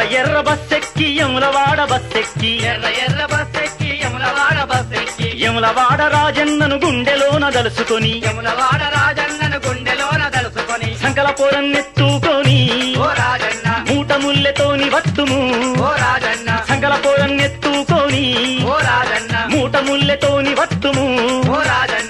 ఎర్ర బస్సెక్కి యములవాడ బస్సెక్కి ఎర్ర ఎర్ర బస్సెక్కి యములవాడ బస్సెక్కి యములవాడ రాజన్నను గుండెలోన దలుసుకొని యములవాడ రాజన్నను గుండెలోన దలుసుకొని సంకల పొరన్నెత్తుకొని ఓ రాజన్న మూట ముల్లెతోని వత్తుము ఓ రాజన్న సంకల పొరన్నెత్తుకొని ఓ రాజన్న మూట ముల్లెతోని వత్తుము ఓ రాజన్న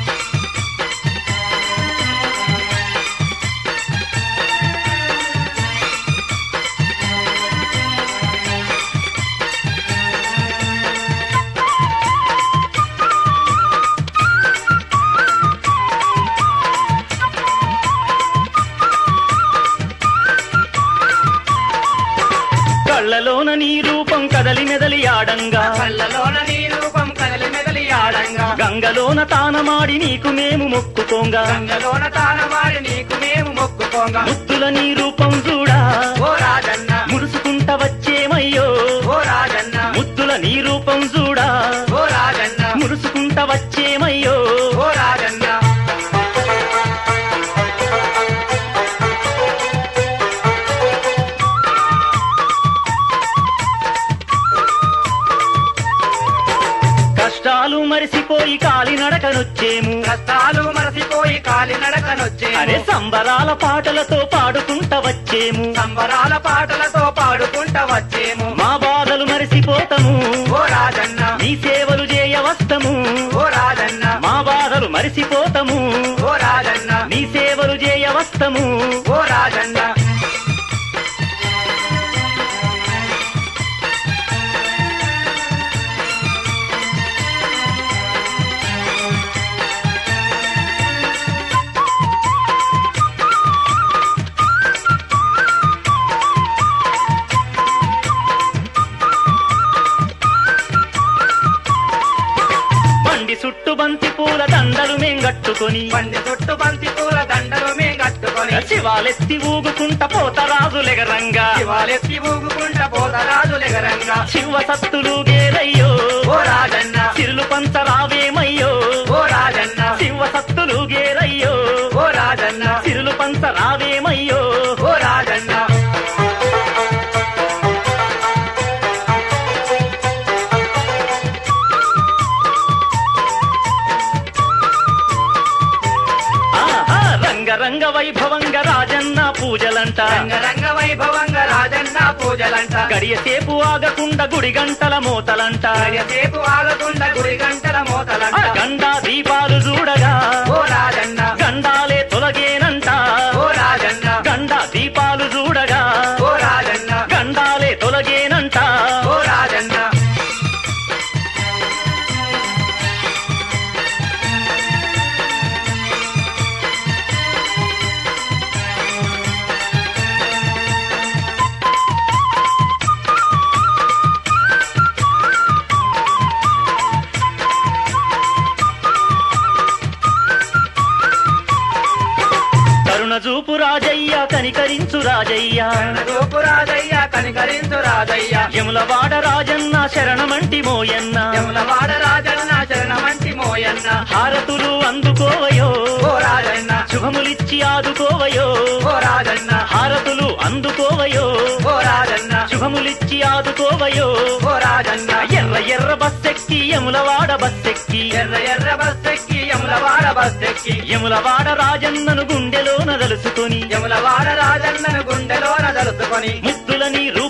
కళ్ళలోన నీ రూపం కదలి మెదలి ఆడంగా కళ్ళలోన నీ రూపం కదలి మెదలి ఆడంగా గంగలోన తానమాడి నీకు మేము మొక్కుకోంగా గంగలోన తానమాడి నీకు మేము మొక్కుకోంగా ముద్దుల నీ రూపం చూడా ఓ రాజన్న మురుసుకుంట వచ్చేమయ్యో ఓ రాజన్న ముద్దుల నీ రూపం చూడా ఓ రాజన్న మురుసుకుంట వచ్చేమయ్యో ఓ రాజన్న కష్టాలు మరిసిపోయి కాలినడకనొచ్చేము కష్టాలు మరసిపోయి కాలి నడకనొచ్చే అరే సంబరాల పాటలతో పాడుకుంట వచ్చేము సంబరాల పాటలతో పాడుకుంట వచ్చేము మా బాధలు మరిసిపోతాము ఓ రాజన్న నీ సేవలు చేయవస్తము ఓ రాజన్న మా బాధలు మరిసిపోతాము ఓ రాజన్న నీ సేవలు చేయవస్తము ఓ రాజన్న బండి చుట్టు బంతి పూల దండలు మేంగట్టుకొని బండి చుట్టు బంతి పూల దండలు మే కట్టుకొని శివాలెత్తి ఊగుకుంట పోతరాజులెగరంగా శివాలెత్తి ఊగుకుంట పోతరాజులెగరంగా శివ సత్తులు గేరయ్యో ఓ రాజన్న సిరులు పంచరావేమయ్యో ఓ రాజన్న శివ సత్తులు గేరయ్యో ఓ రాజన్న సిరులు పంచరావేమయ్యో ఓ రాజన్న ఆహా, రంగరంగ వైభవంగ రాజన్న పూజలంట రంగరంగ వైభవంగా రాజన్న పూజలంట గడియసేపు ఆగకుండా గుడి గంటల మోతలంట సేపు ఆగకుండా గుడి గంటల ఆ, మోతలంట గండా దీపాలు చూడగా ఓ రాజన్న గండాలే తొలగేనంట ఓ రాజన్న గండా దీపాలు చూడగా ఓ రాజన్న గండాలే తొలగేనంట ఓ రాజన్న కరుణ చూపు రాజయ్య కనికరించు రాజయ్య రూపు రాజయ్య కనికరించు రాజయ్య యములవాడ రాజన్న శరణమంటి మోయన్న యములవాడ రాజన్న శరణమంటి మోయన్న హారతులు అందుకోవయో ఓ రాజన్న శుభములిచ్చి ఆదుకోవయో ఓ రాజన్న హారతులు అందుకోవయో ఓ రాజన్న శుభములిచ్చి ఆదుకోవయో ఓ రాజన్న ఎర్ర ఎర్ర బస్సెక్కి యములవాడ బస్సెక్కి ఎర్ర ఎర్ర బస్సెక్కి యములవాడ బస్సెక్కి యములవాడ రాజన్నను గుండెలోన దలుసుకొని యములవాడ రాజన్నను గుండెలోన దలుసుకొని ముద్దుల నీ